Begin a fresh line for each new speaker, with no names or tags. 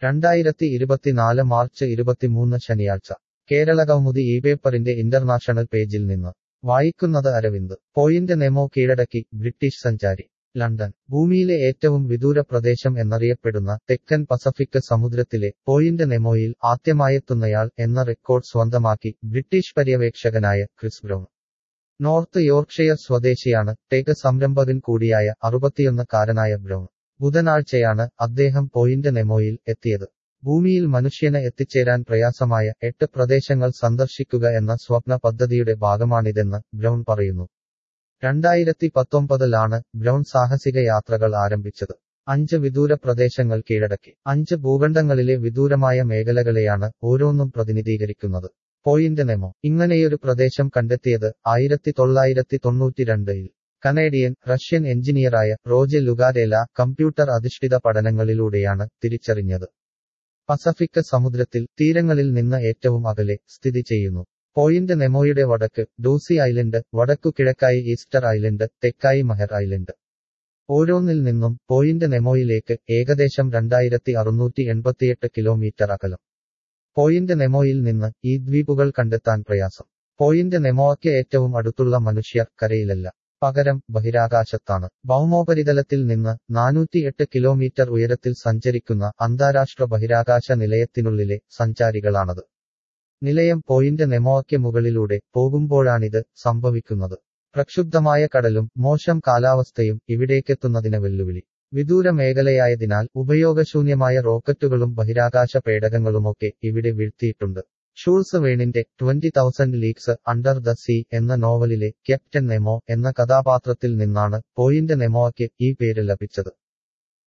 രണ്ടായിരത്തി ഇരുപത്തിനാല് മാർച്ച് ഇരുപത്തിമൂന്ന് ശനിയാഴ്ച കേരളകൗമുദി ഈ പേപ്പറിന്റെ ഇന്റർനാഷണൽ പേജിൽ നിന്ന് വായിക്കുന്നത് അരവിന്ദ് പോയിന്റ് നെമോ കീഴടക്കി ബ്രിട്ടീഷ് സഞ്ചാരി ലണ്ടൻ ഭൂമിയിലെ ഏറ്റവും വിദൂര പ്രദേശം എന്നറിയപ്പെടുന്ന തെക്കൻ പസഫിക് സമുദ്രത്തിലെ പോയിന്റ് നെമോയിൽ ആദ്യമായെത്തുന്നയാൾ എന്ന റെക്കോർഡ് സ്വന്തമാക്കി ബ്രിട്ടീഷ് പര്യവേക്ഷകനായ ക്രിസ് ബ്രൗൺ നോർത്ത് യോർക്ക്ഷയർ സ്വദേശിയാണ് ടെക് സംരംഭകൻ കൂടിയായ അറുപത്തിയൊന്നുകാരനായ ബ്രൗൺ ബുധനാഴ്ചയാണ് അദ്ദേഹം പോയിന്റ് നെമോയിൽ എത്തിയത് ഭൂമിയിൽ മനുഷ്യന് എത്തിച്ചേരാൻ പ്രയാസമായ എട്ട് പ്രദേശങ്ങൾ സന്ദർശിക്കുക എന്ന സ്വപ്ന പദ്ധതിയുടെ ഭാഗമാണിതെന്ന് ബ്രൗൺ പറയുന്നു രണ്ടായിരത്തി പത്തൊമ്പതിലാണ് ബ്രൗൺ സാഹസിക യാത്രകൾ ആരംഭിച്ചത് അഞ്ച് വിദൂര പ്രദേശങ്ങൾ കീഴടക്കി അഞ്ച് ഭൂഖണ്ഡങ്ങളിലെ വിദൂരമായ മേഖലകളെയാണ് ഓരോന്നും പ്രതിനിധീകരിക്കുന്നത് പോയിന്റ് നെമോ ഇങ്ങനെയൊരു പ്രദേശം കണ്ടെത്തിയത് ആയിരത്തി തൊള്ളായിരത്തി തൊണ്ണൂറ്റിരണ്ടിൽ കനേഡിയൻ റഷ്യൻ എഞ്ചിനീയറായ റോജെ ലുഗാരേല കമ്പ്യൂട്ടർ അധിഷ്ഠിത പഠനങ്ങളിലൂടെയാണ് തിരിച്ചറിഞ്ഞത് പസഫിക് സമുദ്രത്തിൽ തീരങ്ങളിൽ നിന്ന് ഏറ്റവും അകലെ സ്ഥിതി ചെയ്യുന്നു പോയിന്റ് നെമോയുടെ വടക്ക് ഡോസി ഐലൻഡ് വടക്കു കിഴക്കായി ഈസ്റ്റർ ഐലൻഡ് തെക്കായി മഹർ ഐലൻഡ് ഓരോന്നിൽ നിന്നും പോയിന്റ് നെമോയിലേക്ക് ഏകദേശം രണ്ടായിരത്തി അറുന്നൂറ്റി എൺപത്തിയെട്ട് കിലോമീറ്റർ അകലം പോയിന്റ് നെമോയിൽ നിന്ന് ഈ ദ്വീപുകൾ കണ്ടെത്താൻ പ്രയാസം പോയിന്റ് നെമോയ്ക്ക് ഏറ്റവും അടുത്തുള്ള മനുഷ്യർ കരയിലല്ല പകരം ബഹിരാകാശത്താണ് ഭൗമോപരിതലത്തിൽ നിന്ന് നാനൂറ്റിയെട്ട് കിലോമീറ്റർ ഉയരത്തിൽ സഞ്ചരിക്കുന്ന അന്താരാഷ്ട്ര ബഹിരാകാശ നിലയത്തിനുള്ളിലെ സഞ്ചാരികളാണത് നിലയം പോയിന്റ് നെമോയ്ക്ക് മുകളിലൂടെ പോകുമ്പോഴാണിത് സംഭവിക്കുന്നത് പ്രക്ഷുബ്ധമായ കടലും മോശം കാലാവസ്ഥയും ഇവിടേക്കെത്തുന്നതിന് വെല്ലുവിളി വിദൂര മേഖലയായതിനാൽ ഉപയോഗശൂന്യമായ റോക്കറ്റുകളും ബഹിരാകാശ പേടകങ്ങളുമൊക്കെ ഇവിടെ വീഴ്ത്തിയിട്ടുണ്ട് ഷൂൾസ് വേണിന്റെ twenty thousand leagues under the sea എന്ന നോവലിലെ ക്യാപ്റ്റൻ നെമോ എന്ന കഥാപാത്രത്തിൽ നിന്നാണ് പോയിന്റ് നെമോയ്ക്ക് ഈ പേര് ലഭിച്ചത്